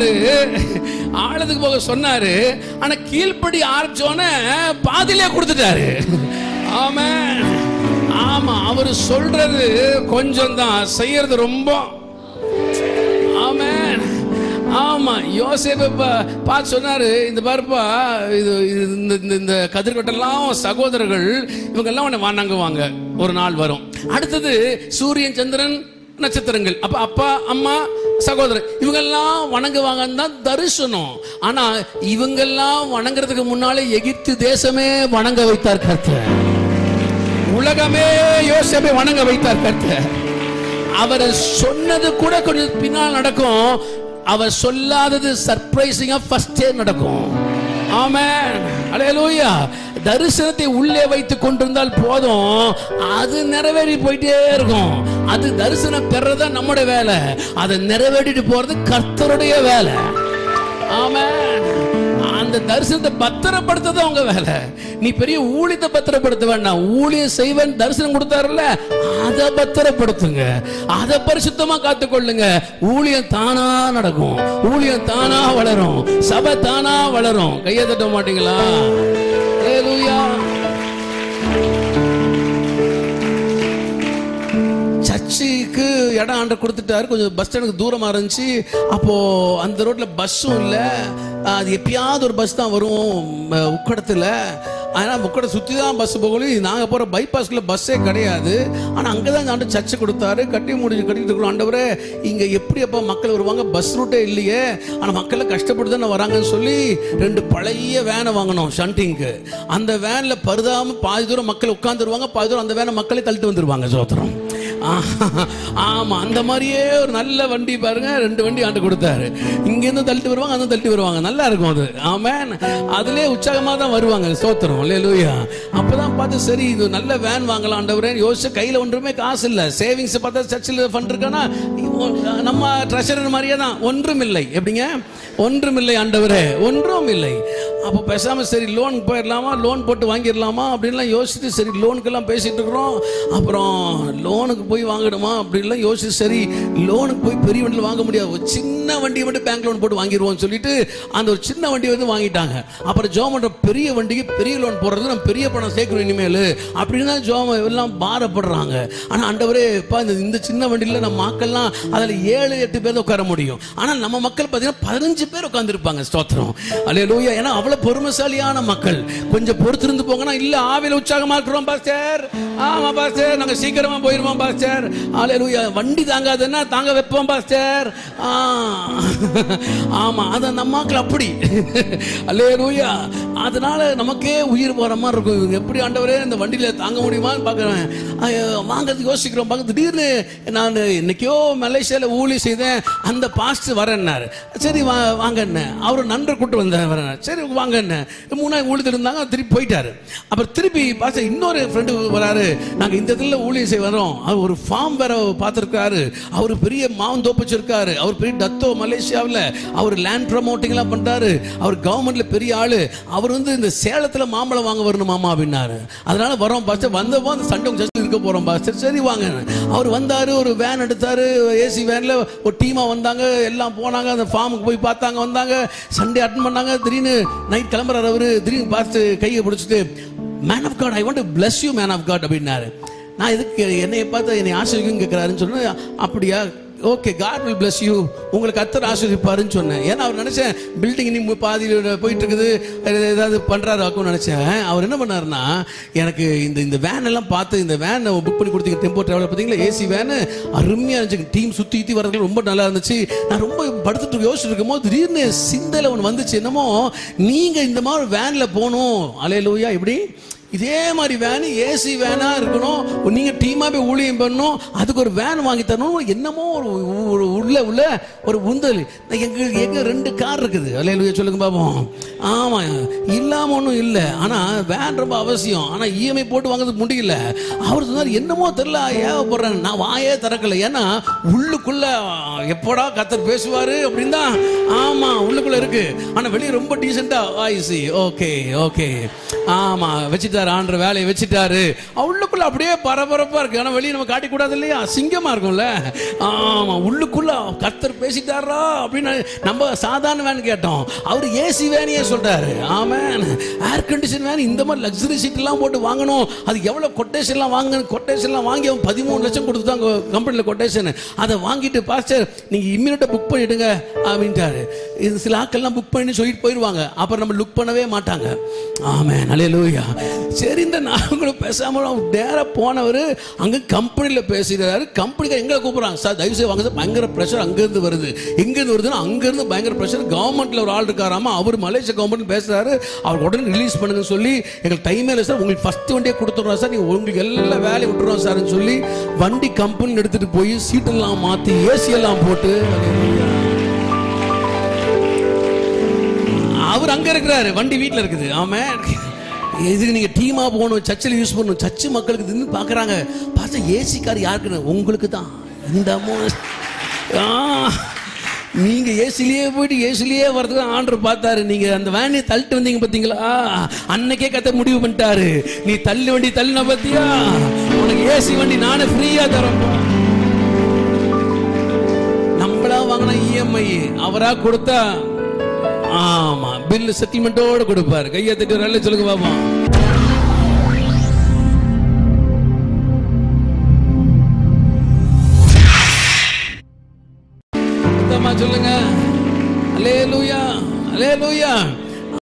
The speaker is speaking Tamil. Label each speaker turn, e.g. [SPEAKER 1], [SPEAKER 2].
[SPEAKER 1] ஆழத்துக்கு போக சொன்னாரு ஆனா கீழ்ப்படி ஆரம்பிச்சோன்னே பாதியிலே கொடுத்துட்டாரு ஆமென் ஆமா அவர் சொல்றது கொஞ்சம் தான் செய்யறது ரொம்ப ஆமென் ஆமா யோசேப்பு பா- பார்த்து சொன்னாரு இந்த பாருப்பா இது இது- இந்த இந்த- இந்த கதிர்கட்டெல்லாம் சகோதரர்கள் இவங்க எல்லாம் உன்னை வணங்குவாங்க ஒரு நாள் வரும் அடுத்தது சூரியன் சந்திரன் நட்சத்திரங்கள் அப்ப அப்பா அம்மா சகோதரர் இவங்கெல்லாம் வணங்குவாங்கன்னு தான் தரிசனம் ஆனா இவங்கெல்லாம் வணங்குறதுக்கு முன்னாலே எகிப்து தேசமே வணங்க வைத்தார் கர்த்தர் உலகமே யோசேப்பை வணங்க வைத்தார் கர்த்தர் அவர் சொன்னது கூட கொஞ்சம் பின்னால் நடக்கும் அவர் சொல்லாதது சர்ப்ரைசிங்கா ஃபர்ஸ்டே நடக்கும் ஆமென் அல்லேலூயா தரிசனத்தை உள்ளே வைத்துக் கொண்டிருந்தால் போதும் அது நிறைவேறி போயிட்டே இருக்கும் அது தரிசனம் பெறதா நம்முடைய வேலை அதை நிறைவேறிட்டு போறது கர்த்தருடைய வேலை ஆமென் அந்த தரிசனத்தை பத்திரப்படுத்துறது உங்க வேலை நீ பெரிய ஊழியத்தை பத்திரப்படுத்த வேண்டாம் ஊழியம் செய்வன் தரிசனம் கொடுத்தாருல்ல அதை பத்திரப்படுத்துங்க அதை பரிசுத்தமா காத்துக்கொள்ளுங்க ஊழியம் தானா நடக்கும் ஊழியம் தானா வளரும் சபை தானா வளரும் கையை தட்ட மாட்டீங்களா ஹalleluya சர்ச்சுக்கு இடம் ஆண்ட கொடுத்துட்டாரு கொஞ்சம் பஸ் ஸ்டாண்டுக்கு தூரமா இருந்துச்சு அப்போ அந்த ரோட்ல பஸ்ஸும் இல்ல அது எப்பயாவது ஒரு பஸ் தான் வரும் ம, உக்கடத்துல ஆனா உக்கடை சுத்தி தான் பஸ் போகணும் நாங்க போற பைபாஸ்ல பஸ்ஸே கிடையாது ஆனா அங்கதான் இந்த ஆண்டு சர்ச்சு கொடுத்தாரு கட்டி முடிஞ்சு கட்டிட்டு இருக்கிறோம் ஆண்டவரே இங்க எப்படி அப்பா மக்கள் வருவாங்க பஸ் ரூட்டே இல்லையே ஆனா மக்கள் கஷ்டப்பட்டு தானே வராங்கன்னு சொல்லி ரெண்டு பழைய வேனை வாங்கணும் ஷண்டிங்க்கு அந்த வேன்ல பருதாம பாதி தூரம் மக்கள் உட்காந்துருவாங்க பாதி தூரம் அந்த வேனை மக்களே தள்ளிட்டு வந்துருவாங்க சோத்திரம் ஆமா அந்த மாதிரியே ஒரு நல்ல வண்டி பாருங்க ரெண்டு வண்டி ஆண்டு கொடுத்தாரு இங்க இருந்து தள்ளிட்டு வருவாங்க அந்த தள்ளிட்டு வருவாங்க நல்லா இருக்கும் அது ஆமென் அதுலயே உற்சாகமா தான் வருவாங்க ஸ்தோத்திரம் அல்லேலூயா அப்பதான் பார்த்து சரி இது நல்ல வேன் வாங்கலாம் ஆண்டவரே யோசிச்சு கையில ஒன்றுமே காசு இல்ல சேவிங்ஸ் பார்த்தா சர்ச்சில் ஃபண்ட் இருக்கானா நம்ம ட்ரெஷரர் மாதிரியே தான் ஒன்றும் இல்லை எப்படிங்க ஒன்றும் இல்லை ஆண்டவரே ஒன்றும் இல்லை அப்போ பேசாம சரி லோன் போயிடலாமா லோன் போட்டு வாங்கிடலாமா அப்படின்லாம் யோசிச்சுட்டு சரி லோனுக்கெல்லாம் பேசிட்டு இருக்கிறோம் அப்புறம் லோனுக்கு போய் வாங்கிடுமா அப்படின்லாம் யோசிச்சு சரி லோனுக்கு போய் பெரிய வண்டியில் வாங்க முடியாது ஒரு சின்ன வண்டியை மட்டும் பேங்க் லோன் போட்டு வாங்கிடுவோம்னு சொல்லிட்டு அந்த ஒரு சின்ன வண்டியை வந்து வாங்கிட்டாங்க அப்புறம் ஜோம் பண்ற பெரிய வண்டிக்கு பெரிய லோன் போடுறது நம்ம பெரிய பணம் சேர்க்கணும் இனிமேல் அப்படின்னு தான் ஜோம் எல்லாம் பாரப்படுறாங்க ஆனா ஆண்டவரே இப்ப இந்த இந்த சின்ன வண்டியில நம்ம மக்கள்லாம் அதுல ஏழு எட்டு பேர் தான் உட்கார முடியும் ஆனா நம்ம மக்கள் பார்த்தீங்கன்னா பதினஞ்சு பேர் உட்காந்துருப்பாங்க ஸ்தோத்திரம் அல்லே லூயா ஏன்னா அவ்வளவு பொறுமைசாலியான மக்கள் கொஞ்சம் பொறுத்திருந்து போங்கன்னா இல்ல ஆவில உற்சாகமா இருக்கிறோம் பாஸ்டர் ஆமா பாஸ்டர் நாங்க சீக்கிரமா போயிருவோம் பாஸ்டர் அல்லே லூயா வண்டி தாங்காதுன்னா தாங்க வைப்போம் பாஸ்டர் ஆ, ஆமா அது நம்ம மக்கள் அப்படி அல்லே லூயா அதனால நமக்கே உயிர் போற மாதிரி இருக்கும் இவங்க எப்படி ஆண்டவரே இந்த வண்டியில தாங்க முடியுமான்னு பாக்குறேன் ஐயோ, வாங்கறதுக்கு யோசிக்கிறோம் பார்க்க திடீர்னு நான் இன்னைக்கோ மலேசியால ஊழி செய்தேன் அந்த பாஸ்ட் வரேன்னாரு சரி வா வாங்கண்ணே அவர் நண்பர் கூட்டு வந்தார் வரேன் சரி வாங்கண்ணே மூணாவது ஊழியத்தில் இருந்தாங்க அவர் திருப்பி போயிட்டாரு அப்புறம் திருப்பி பாஸ்டர் இன்னொரு ஃப்ரெண்டு வராரு நாங்க இந்த இடத்துல ஊழியம் செய்ய வரோம் அவர் ஒரு ஃபார்ம் வேற பார்த்துருக்காரு அவர் பெரிய மாவன் தோப்பு வச்சிருக்காரு அவர் பெரிய டத்தோ மலேசியாவில் அவர் லேண்ட் ப்ரமோட்டிங் எல்லாம் பண்றாரு அவர் கவர்மெண்ட்ல பெரிய ஆளு அவர் வந்து இந்த சேலத்துல மாம்பழம் வாங்க வரணும் மாமா அப்படின்னாரு அதனால வரோம் பாஸ்டர் வந்தப்போ அந்த சண்டை ஜஸ்ட் இருக்க போறோம் பாஸ்டர் சரி வாங்க அவர் வந்தாரு ஒரு வேன் எடுத்தாரு ஏசி வேன்ல ஒரு டீமா வந்தாங்க எல்லாம் போனாங்க அந்த ஃபார்முக்கு போய் பார்த்தாங்க வந்தாங்க சண்டே அட்டன் பண்ணாங்க திடீர்னு நைட் கிளம்புறாரு அவரு திடீர்னு பார்த்து கையை பிடிச்சிட்டு man of God I want bless you man of God அப்படின்னாரு நான் எதுக்கு என்னைய பார்த்து என்னை ஆசிரியக்கும் கேட்குறாருன்னு சொன்னேன் அப்படியா okay God will bless you உங்களுக்கு அத்தர் ஆசிரியப்பாருன்னு சொன்னேன் ஏன்னா அவர் நினைச்சேன் பில்டிங் நீ பாதியில் போயிட்டு இருக்குது ஏதாவது பண்றாரு ஆக்கும்னு நினைச்சேன் அவர் என்ன பண்ணாருன்னா எனக்கு இந்த இந்த வேன் எல்லாம் பார்த்து இந்த வேன் புக் பண்ணி கொடுத்தீங்க டெம்போ டிராவலர் பார்த்தீங்களா ஏசி வேனு அருமையா இருந்துச்சு டீம் சுத்தி சுத்தி வர்றது ரொம்ப நல்லா இருந்துச்சு நான் ரொம்ப படுத்துட்டு யோசிச்சுட்டு இருக்கும்போது திடீர்னு சிந்தையில ஒன்று வந்துச்சு என்னமோ நீங்க இந்த மாதிரி வேன்ல போகணும் அலையலூயா இப்படி இதே மாதிரி வேன் ஏசி வேனா இருக்கணும் நீங்க டீமா போய் ஊழியம் பண்ணணும் அதுக்கு ஒரு வேன் வாங்கி தரணும் என்னமோ ஒரு ஒரு உள்ள உள்ள ஒரு உந்தல் எங்க எங்க ரெண்டு கார் இருக்குது அல்லையா சொல்லுங்க பாப்போம் ஆமா இல்லாம ஒன்றும் இல்லை ஆனா வேன் ரொம்ப அவசியம் ஆனா இஎம்ஐ போட்டு வாங்குறதுக்கு முடியல அவர் சொன்னார் என்னமோ தெரியல ஏவப்படுறேன் நான் வாயே திறக்கல ஏன்னா உள்ளுக்குள்ள எப்படா கத்தர் பேசுவாரு அப்படின்னு தான் ஆமா உள்ளுக்குள்ள இருக்கு ஆனா வெளியே ரொம்ப டீசெண்டா ஐசி ஓகே ஓகே ஆமா வச்சுட்டாரு வச்சிட்டாரு ஆண்டர் வேலையை வச்சிட்டாரு உள்ளுக்குள்ள அப்படியே பரபரப்பா இருக்கு ஆனா வெளியே நம்ம காட்டிக்கூடாது இல்லையா அசிங்கமா இருக்கும்ல ஆமா உள்ளுக்குள்ள கர்த்தர் பேசிட்டாரா அப்படின்னு நம்ம சாதாரண வேன் கேட்டோம் அவர் ஏசி வேனையே சொல்றாரு ஆமென் ஏர் கண்டிஷன் வேன் இந்த மாதிரி லக்ஸரி சீட் எல்லாம் போட்டு வாங்கணும் அது எவ்வளவு கொட்டேஷன்லாம் வாங்க கொட்டேஷன்லாம் வாங்கி அவன் பதிமூணு லட்சம் கொடுத்துட்டாங்க கம்பெனியில் கொட்டேஷன் அதை வாங்கிட்டு பாஸ்டர் நீங்க இம்மிடியா புக் பண்ணிடுங்க அப்படின்ட்டாரு இது சில ஆட்கள்லாம் புக் பண்ணி சொல்லிட்டு போயிடுவாங்க அப்புறம் நம்ம லுக் பண்ணவே மாட்டாங்க ஆமே நல்லேலூயா சரி இந்த நாங்களும் பேசாம நேரா போனவர் அங்க கம்பெனியில் பேசுகிறாரு கம்பெனிக்கு எங்களை கூப்பிடுறாங்க சார் தயவு செய்து வாங்க சார் பயங்கர ப்ரெஷர் அங்கேருந்து வருது எங்கேருந்து வருதுன்னா அங்கேருந்து பயங்கர ப்ரெஷர் கவர்மெண்ட்ல ஒரு ஆள் இருக்காராமா அவர் மலேசியா கவர்மெண்ட் பேசுறாரு அவர் உடனே ரிலீஸ் பண்ணுங்கன்னு சொல்லி எங்களுக்கு டைமே இல்லை சார் உங்களுக்கு ஃபர்ஸ்ட் வண்டியே கொடுத்துட்றோம் சார் நீங்கள் உங்களுக்கு எல்லா வேலையை விட்டுறோம் சார்னு சொல்லி வண்டி கம்பெனி எடுத்துட்டு போய் சீட்டெல்லாம் மாற்றி ஏசி எல்லாம் போட்டு அவர் அங்க இருக்கிறாரு வண்டி வீட்ல இருக்குது ஆமா இதுக்கு நீங்க டீமா போகணும் சர்ச்சில் யூஸ் பண்ணணும் சர்ச்சு மக்களுக்கு இது இன்னும் பாக்குறாங்க பார்த்தா ஏசி கார் யாருக்குன்னு உங்களுக்கு தான் இந்த amount. ஆ நீங்க ஏசிலேயே போயிட்டு ஏசிலேயே வர்றதுக்கு ஆண்டர் பார்த்தாரு நீங்க அந்த வேனையை தள்ளிட்டு வந்தீங்க பாத்தீங்களா அன்னைக்கே கத்த முடிவு பண்ணிட்டாரு நீ தள்ளு வண்டி தள்ளின பாத்தியா உனக்கு ஏசி வண்டி நானே ஃப்ரீயா தரேன் நம்மளா வாங்கின இஎம்ஐ அவரா கொடுத்தா ஆமா பில் செட்டில்மெண்டோட கொடுப்பாரு கையை தட்டி நல்ல சொல்லுங்க பாப்போம் சத்தமா சொல்லுங்க அலேலூயா அலேலூயா